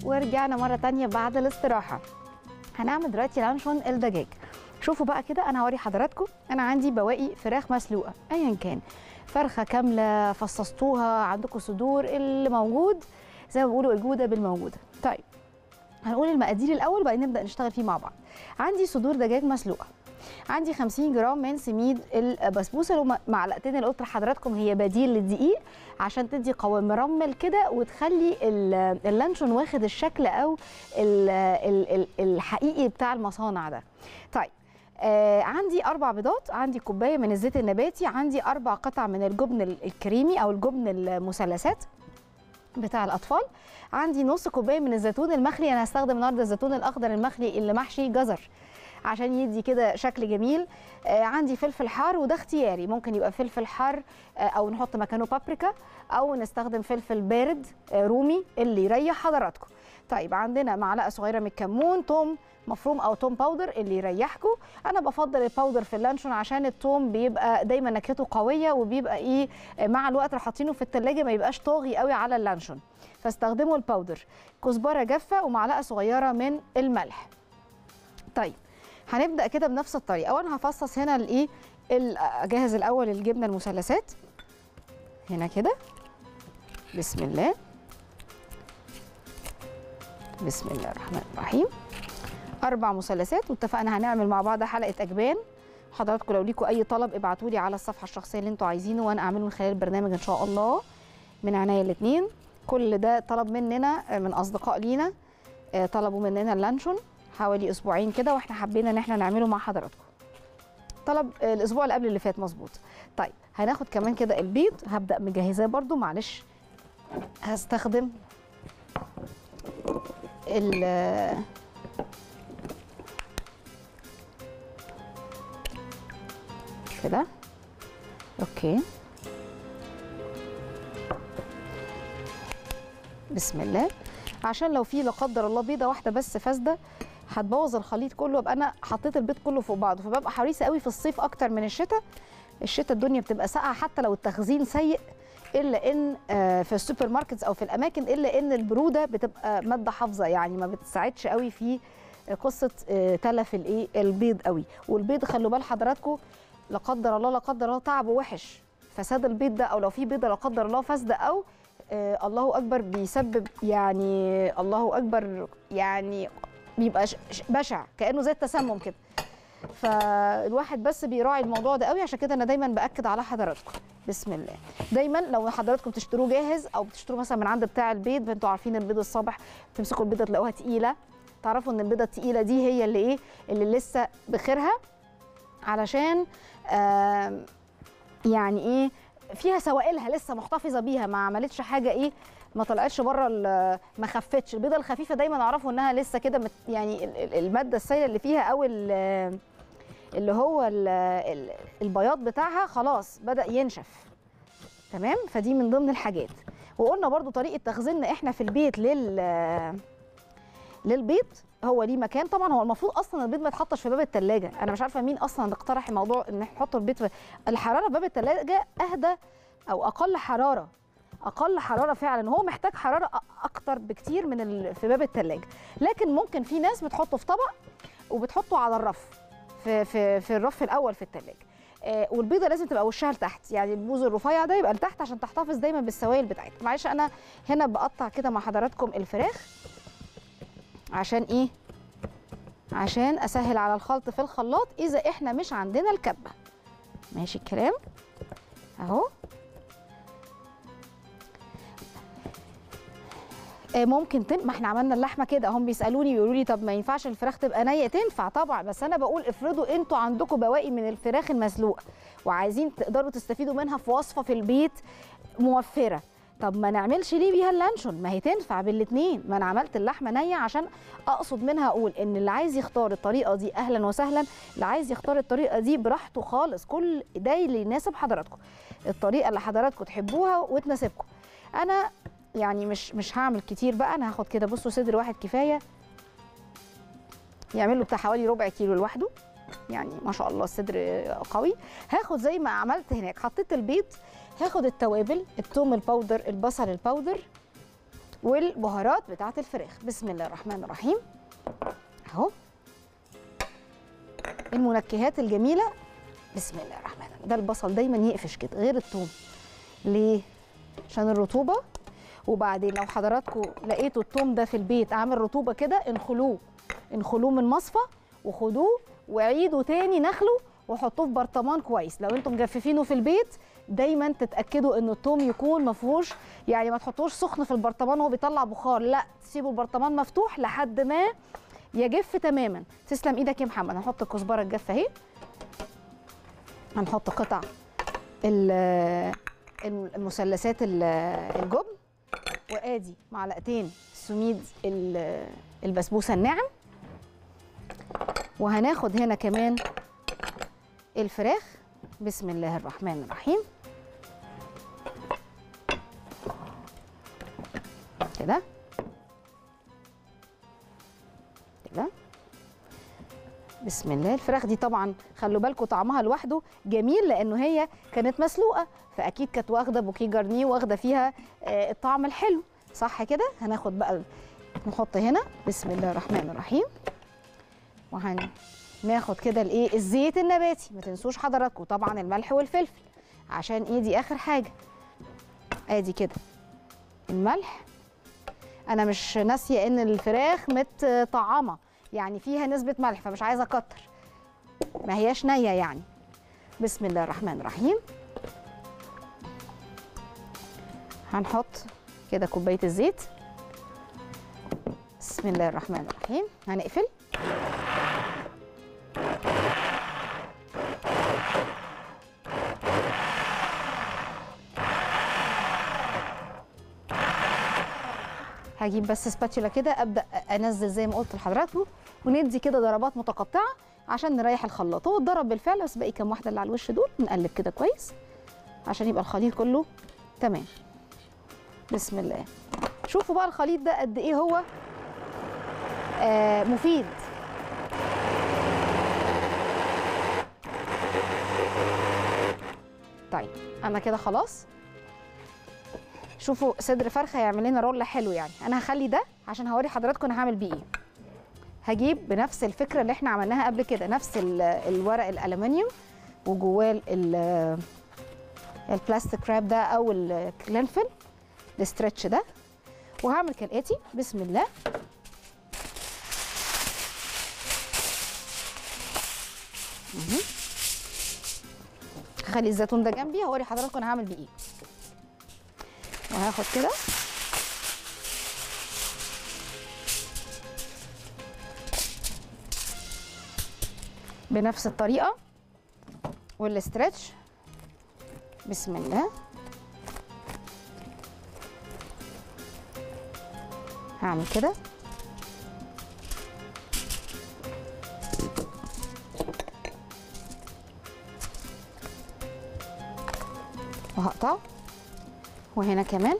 ورجعنا مره تانية بعد الاستراحه هنعمل دلوقتي لانشون الدجاج شوفوا بقى كده انا هوري حضراتكم انا عندي بواقي فراخ مسلوقه ايا كان فرخه كامله فصصتوها عندكم صدور اللي موجود زي ما بيقولوا الجوده بالموجوده طيب هنقول المقادير الاول وبعدين نبدا نشتغل فيه مع بعض عندي صدور دجاج مسلوقه عندي 50 جرام من سميد البسبوسه اللي معلقتين اللي قلت لحضراتكم هي بديل للدقيق عشان تدي قوام مرمل كده وتخلي اللانشون واخد الشكل او ال ال ال الحقيقي بتاع المصانع ده طيب آه عندي اربع بيضات عندي كوبايه من الزيت النباتي عندي اربع قطع من الجبن الكريمي او الجبن المثلثات بتاع الاطفال عندي نص كوبايه من الزيتون المخلي انا هستخدم النهارده الزيتون الاخضر المخلي اللي محشي جزر عشان يدي كده شكل جميل آه عندي فلفل حار وده اختياري ممكن يبقى فلفل حار آه او نحط مكانه بابريكا او نستخدم فلفل بارد آه رومي اللي يريح حضراتكم طيب عندنا معلقه صغيره من الكمون توم مفروم او توم باودر اللي يريحكم انا بفضل الباودر في اللانشون عشان التوم بيبقى دايما نكهته قويه وبيبقى ايه مع الوقت لو حاطينه في التلاجة ما يبقاش طاغي قوي على اللانشون فاستخدموا الباودر كزبره جافه ومعلقه صغيره من الملح طيب هنبدا كده بنفس الطريقه وانا هفصص هنا الايه اجهز الاول الجبنه المثلثات هنا كده بسم الله بسم الله الرحمن الرحيم اربع مثلثات واتفقنا هنعمل مع بعض حلقه اجبان حضراتكم لو ليكم اي طلب ابعتوا لي على الصفحه الشخصيه اللي انتوا عايزينه وانا اعمله من خلال البرنامج ان شاء الله من عناية الاثنين كل ده طلب مننا من اصدقاء لينا طلبوا مننا اللانشون حوالي اسبوعين كده واحنا حبينا ان احنا نعمله مع حضراتكم طلب الاسبوع اللي قبل اللي فات مظبوط طيب هناخد كمان كده البيض هبدا مجهزاه برده معلش هستخدم ال كده اوكي بسم الله عشان لو في لا قدر الله بيضه واحده بس فاسده هتبوظ الخليط كله ابقى انا حطيت البيض كله فوق بعضه فببقى حريصه قوي في الصيف اكتر من الشتاء الشتاء الدنيا بتبقى ساقعه حتى لو التخزين سيء الا ان في السوبر ماركتس او في الاماكن الا ان البروده بتبقى ماده حافظه يعني ما بتساعدش قوي في قصه تلف الايه البيض قوي والبيض خلوا بال حضراتكم لا قدر الله لا قدر الله تعبه وحش فساد البيض ده او لو في بيضه لا قدر الله فاسده او آه الله اكبر بيسبب يعني الله اكبر يعني بيبقى بشع كانه زي التسمم كده فالواحد بس بيراعي الموضوع ده قوي عشان كده انا دايما باكد على حضراتكم بسم الله دايما لو حضراتكم تشتروه جاهز او بتشتروه مثلا من عند بتاع البيض فانتوا عارفين البيض الصبح تمسكوا البيضه تلاقوها تقيله تعرفوا ان البيضه التقيله دي هي اللي ايه اللي لسه بخيرها علشان آه يعني ايه فيها سوائلها لسه محتفظه بيها ما عملتش حاجه ايه ما طلعتش بره ما خفتش البيضه الخفيفه دايما اعرفوا انها لسه كده يعني الماده السائله اللي فيها او اللي هو البياض بتاعها خلاص بدا ينشف تمام فدي من ضمن الحاجات وقلنا برضو طريقه تخزيننا احنا في البيت لل للبيض هو ليه مكان طبعا هو المفروض اصلا البيض ما يتحطش في باب الثلاجه انا مش عارفه مين اصلا اقترح موضوع ان نحط البيض في الحراره باب الثلاجه اهدى او اقل حراره اقل حراره فعلا هو محتاج حراره اكتر بكتير من ال... في باب الثلاجه لكن ممكن في ناس بتحطه في طبق وبتحطه على الرف في في في الرف الاول في الثلاجه آه والبيضه لازم تبقى وشها لتحت يعني البوز الرفيع ده يبقى لتحت عشان تحتفظ دايما بالسوائل بتاعتها معلش انا هنا بقطع كده مع حضراتكم الفراخ عشان ايه عشان اسهل على الخلط في الخلاط اذا احنا مش عندنا الكبه ماشي الكلام اهو ممكن تن... ما احنا عملنا اللحمه كده هم بيسالوني بيقولوا لي طب ما ينفعش الفراخ تبقى نيه تنفع طبعا بس انا بقول افرضوا انتوا عندكم بواقي من الفراخ المسلوقه وعايزين تقدروا تستفيدوا منها في وصفه في البيت موفره طب ما نعملش ليه بيها اللانشون ما هي تنفع بالاثنين ما انا عملت اللحمه نيه عشان اقصد منها اقول ان اللي عايز يختار الطريقه دي اهلا وسهلا اللي عايز يختار الطريقه دي براحته خالص كل ده اللي يناسب حضراتكم الطريقه اللي حضراتكم تحبوها وتناسبكم انا يعني مش مش هعمل كتير بقى انا هاخد كده بصوا صدر واحد كفايه يعمل له بتاع حوالي ربع كيلو لوحده يعني ما شاء الله الصدر قوي هاخد زي ما عملت هناك حطيت البيض هاخد التوابل الثوم الباودر البصل الباودر والبهارات بتاعه الفراخ بسم الله الرحمن الرحيم اهو المنكهات الجميله بسم الله الرحمن الرحيم ده البصل دايما يقفش كده غير الثوم ليه عشان الرطوبه وبعدين لو حضراتكم لقيتوا الثوم ده في البيت عامل رطوبه كده انخلوه انخلوه من مصفى وخدوه وعيدوا تاني نخله وحطوه في برطمان كويس لو انتم مجففينه في البيت دايما تتاكدوا ان الثوم يكون ما فيهوش يعني ما تحطوش سخن في البرطمان وهو بيطلع بخار لا تسيبوا البرطمان مفتوح لحد ما يجف تماما تسلم ايدك يا محمد هنحط الكزبره الجافه اهي هنحط قطع ال- المثلثات ال- الجبن وادي معلقتين سميد ال- البسبوسه الناعم وهناخد هنا كمان الفراخ بسم الله الرحمن الرحيم كده كده بسم الله الفراخ دي طبعا خلوا بالكم طعمها لوحده جميل لانه هي كانت مسلوقه فاكيد كانت واخده بوكيه جارنيه واخده فيها آه، الطعم الحلو صح كده هناخد بقى نحط هنا بسم الله الرحمن الرحيم وهناخد كده الايه الزيت النباتي ما تنسوش حضراتكم طبعا الملح والفلفل عشان ايه دي اخر حاجه ادي كده الملح انا مش ناسيه ان الفراخ متطعمه يعني فيها نسبه ملح فمش عايزه اكتر ما هياش نيه يعني بسم الله الرحمن الرحيم هنحط كده كوبايه الزيت بسم الله الرحمن الرحيم هنقفل هجيب بس سباتشولا كده ابدا انزل زي ما قلت لحضراتكم وندي كده ضربات متقطعه عشان نريح الخلاط هو اتضرب بالفعل بس باقي كام واحده اللي على الوش دول نقلب كده كويس عشان يبقى الخليط كله تمام بسم الله شوفوا بقى الخليط ده قد ايه هو آه مفيد طيب انا كده خلاص شوفوا صدر فرخه هيعمل لنا رول حلو يعني انا هخلي ده عشان هوري حضراتكم انا هعمل بيه ايه هجيب بنفس الفكره اللي احنا عملناها قبل كده نفس ال- الورق الالومنيوم وجواه ال- البلاستيك راب ده او الكلينفل الاسترتش ده وهعمل كالاتي بسم الله مهم. هخلي الزيتون ده جنبي هوري حضراتكم انا هعمل بيه ايه وهاخد كده بنفس الطريقه والاسترتش بسم الله هعمل كده وهقطع وهنا كمان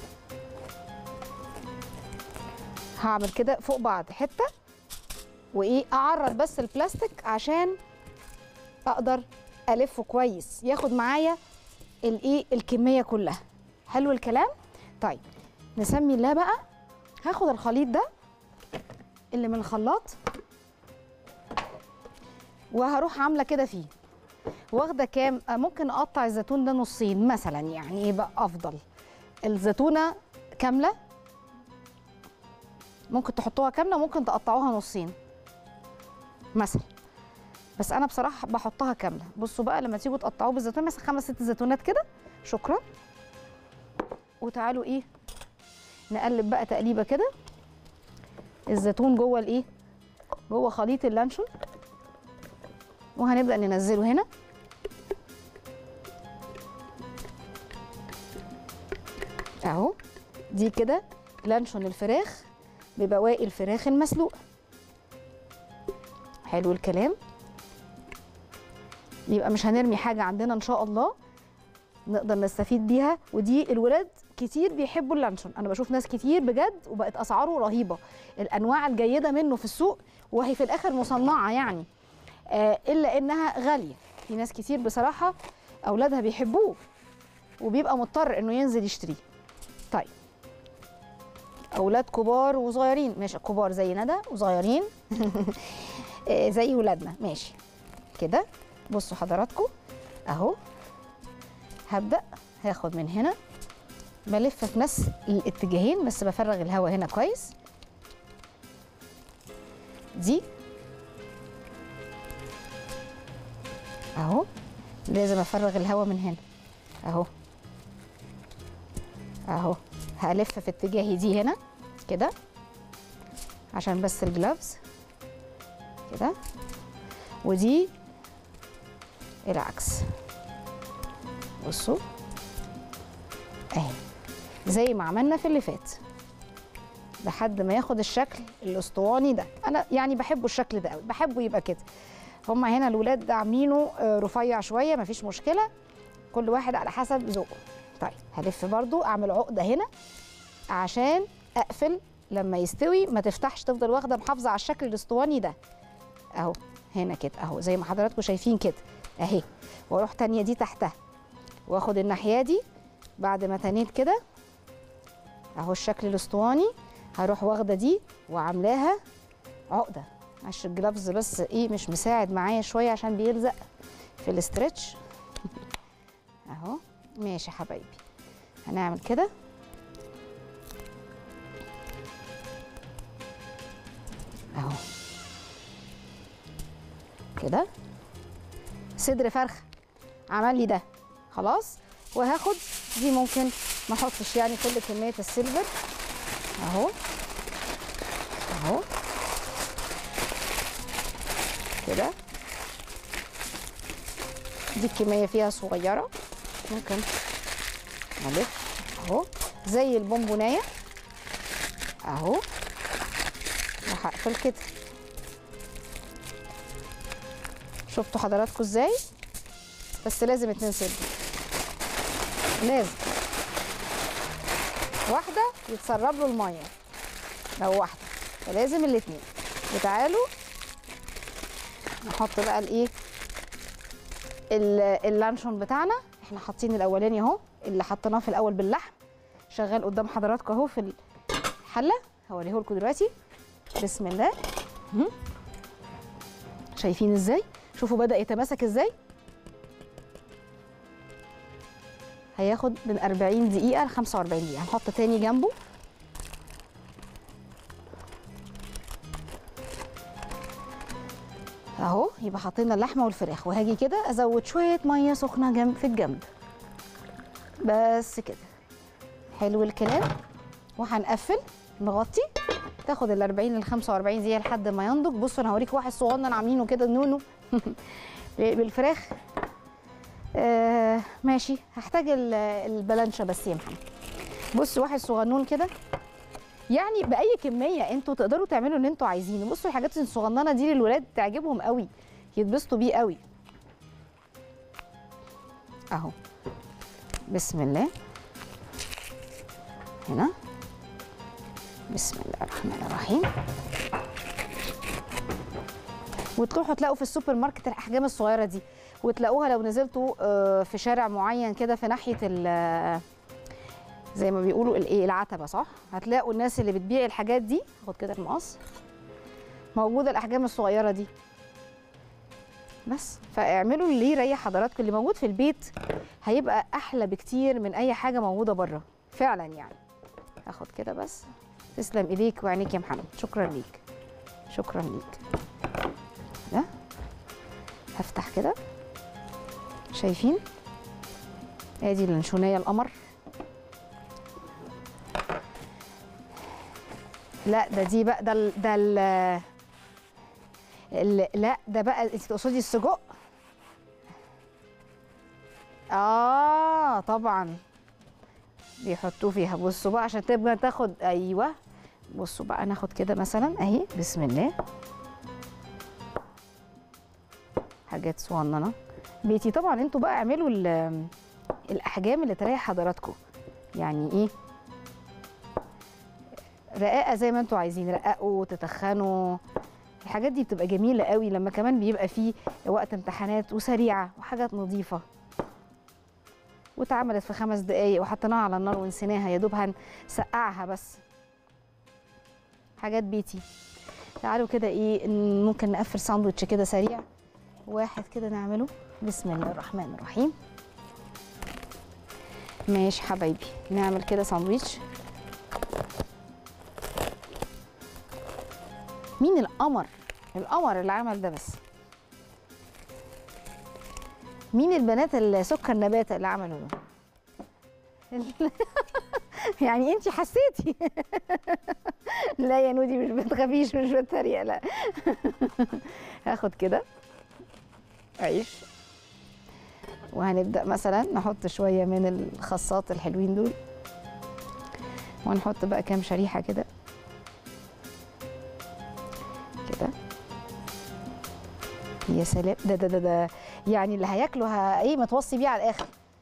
هعمل كده فوق بعض حته وايه اعرض بس البلاستيك عشان اقدر الفه كويس ياخد معايا الايه الكميه كلها حلو الكلام طيب نسمي الله بقى هاخد الخليط ده اللي من الخلاط وهروح عامله كده فيه واخده كام آه، ممكن اقطع الزيتون ده نصين مثلا يعني ايه بقى افضل الزيتونه كامله ممكن تحطوها كامله ممكن تقطعوها نصين مثلا بس انا بصراحه بحطها كامله بصوا بقى لما تيجوا تقطعوه بالزيتون مثلا خمس ست زيتونات كده شكرا وتعالوا ايه نقلب بقى تقليبه كده الزيتون جوه الايه جوه خليط اللانشون وهنبدا ننزله هنا اهو دي كده لانشون الفراخ ببواقي الفراخ المسلوقه حلو الكلام يبقى مش هنرمي حاجه عندنا ان شاء الله نقدر نستفيد بيها ودي الولاد كتير بيحبوا اللانشون انا بشوف ناس كتير بجد وبقت اسعاره رهيبه الانواع الجيده منه في السوق وهي في الاخر مصنعه يعني آه الا انها غاليه في ناس كتير بصراحه اولادها بيحبوه وبيبقى مضطر انه ينزل يشتريه طيب اولاد كبار وصغيرين ماشي كبار زي ندى وصغيرين آه، زي ولادنا ماشي كده بصوا حضراتكم اهو هبدا هاخد من هنا بلف في نفس الاتجاهين بس بفرغ الهواء هنا كويس دي اهو لازم افرغ الهواء من هنا اهو اهو هلف في اتجاهي دي هنا كده عشان بس الجلافز كده ودي العكس بصوا اهي زي ما عملنا في اللي فات لحد ما ياخد الشكل الاسطواني ده انا يعني بحبه الشكل ده قوي بحبه يبقى كده هما هنا الولاد عاملينه آه، رفيع شويه مفيش مشكله كل واحد على حسب ذوقه طيب هلف برضو اعمل عقده هنا عشان اقفل لما يستوي ما تفتحش تفضل واخده محافظه على الشكل الاسطواني ده اهو هنا كده اهو زي ما حضراتكم شايفين كده اهي واروح تانية دي تحتها واخد الناحيه دي بعد ما تنيت كده اهو الشكل الاسطواني هروح واخده دي وعاملاها عقده عشان الجلافز بس ايه مش مساعد معايا شويه عشان بيلزق في الاسترتش اهو ماشي يا حبايبي هنعمل كده اهو كده صدر فرخه عمل لي ده خلاص وهاخد دي ممكن ما احطش يعني كل كميه السيلفر اهو اهو كده دي الكميه فيها صغيره ممكن الف اهو زي البونبونايه اهو وهقفل كده شفتوا حضراتكم ازاي بس لازم اتنين سلك لازم واحده يتسرب له الميه لو واحده فلازم الاتنين وتعالوا نحط بقى الايه ال- اللانشون بتاعنا احنا حاطين الاولاني اهو اللي حطيناه في الاول باللحم شغال قدام حضراتكم اهو في الحله هوريه لكم دلوقتي بسم الله هم. شايفين ازاي شوفوا بدا يتماسك ازاي هياخد من 40 دقيقه ل 45 دقيقه هنحط تاني جنبه اهو يبقى حطينا اللحمه والفراخ وهاجي كده ازود شويه ميه سخنه جنب في الجنب بس كده حلو الكلام وهنقفل نغطي تاخد ال 40 ل 45 دقيقه لحد ما ينضج بصوا انا هوريك واحد صغنن عاملينه كده نونو بالفراخ آه ماشي هحتاج ال- البلانشه بس يا محمد بص واحد صغنون كده يعني باي كميه انتوا تقدروا تعملوا اللي انتوا عايزينه بصوا الحاجات الصغننه دي للولاد تعجبهم قوي يتبسطوا بيه قوي اهو بسم الله هنا بسم الله الرحمن الرحيم وتروحوا تلاقوا في السوبر ماركت الاحجام الصغيره دي وتلاقوها لو نزلتوا آه، في شارع معين كده في ناحيه ال- زي ما بيقولوا الايه العتبه صح هتلاقوا الناس اللي بتبيع الحاجات دي خد كده المقص موجوده الاحجام الصغيره دي بس فاعملوا اللي يريح حضراتكم اللي موجود في البيت هيبقى احلى بكتير من اي حاجه موجوده بره فعلا يعني هاخد كده بس تسلم ايديك وعينيك يا محمد شكرا ليك شكرا ليك ده هفتح كده شايفين ادي اللانشونيه القمر لا ده دي بقى ده ال ده ال ال- لا ده بقى انت تقصدي السجق اه طبعا بيحطوه فيها بصوا بقى عشان تبقى تاخد ايوه بصوا بقى ناخد كده مثلا اهي بسم الله حاجات صغننه بيتي طبعا انتوا بقى اعملوا ال- الاحجام اللي تريح حضراتكم يعني ايه رقاقه زي ما انتوا عايزين رققوا تتخنوا الحاجات دي بتبقى جميله قوي لما كمان بيبقى فيه وقت امتحانات وسريعه وحاجات نظيفه واتعملت في خمس دقايق وحطيناها على النار ونسيناها يا دوب هنسقعها بس حاجات بيتي تعالوا كده ايه ن- ممكن نقفل ساندوتش كده سريع واحد كده نعمله بسم الله الرحمن الرحيم ماشي حبايبي نعمل كده ساندويتش مين القمر القمر اللي عمل ده بس مين البنات السكر نبات اللي عملوا ده يعني انت حسيتي لا يا نودي مش بتخافيش مش بتريق لا هاخد كده عيش وهنبدا مثلا نحط شويه من الخصات الحلوين دول ونحط بقى كام شريحه كده كده يا سلام ده ده ده ده يعني اللي هياكله ه- ايه متوصي بيه على الاخر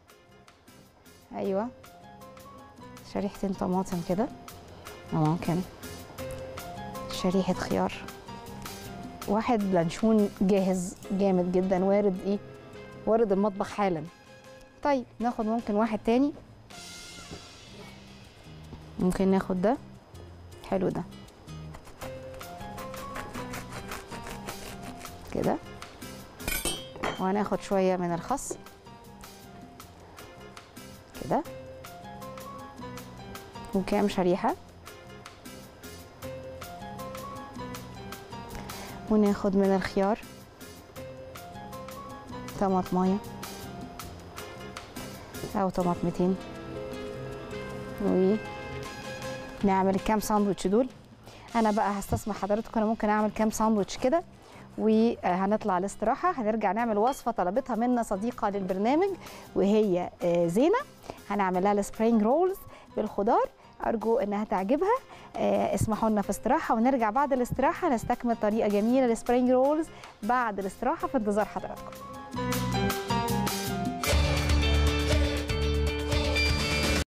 ايوه شريحتين طماطم كده وممكن شريحه خيار واحد لانشون جاهز جامد جدا وارد ايه وارد المطبخ حالا طيب ناخد ممكن واحد تاني ممكن ناخد ده حلو ده كده وهناخد شوية من الخس كده وكام شريحة وناخد من الخيار طماطماية أو طماطمتين ونعمل الكام ساندوتش دول أنا بقى هستسمح حضراتكم أنا ممكن أعمل كام ساندوتش كده وهنطلع الاستراحة هنرجع نعمل وصفة طلبتها منا صديقة للبرنامج وهي آه، زينة هنعمل لها السبرينج رولز بالخضار أرجو إنها تعجبها آه، اسمحوا لنا في استراحة ونرجع بعد الاستراحة نستكمل طريقة جميلة للسبرينج رولز بعد الاستراحة في انتظار حضراتكم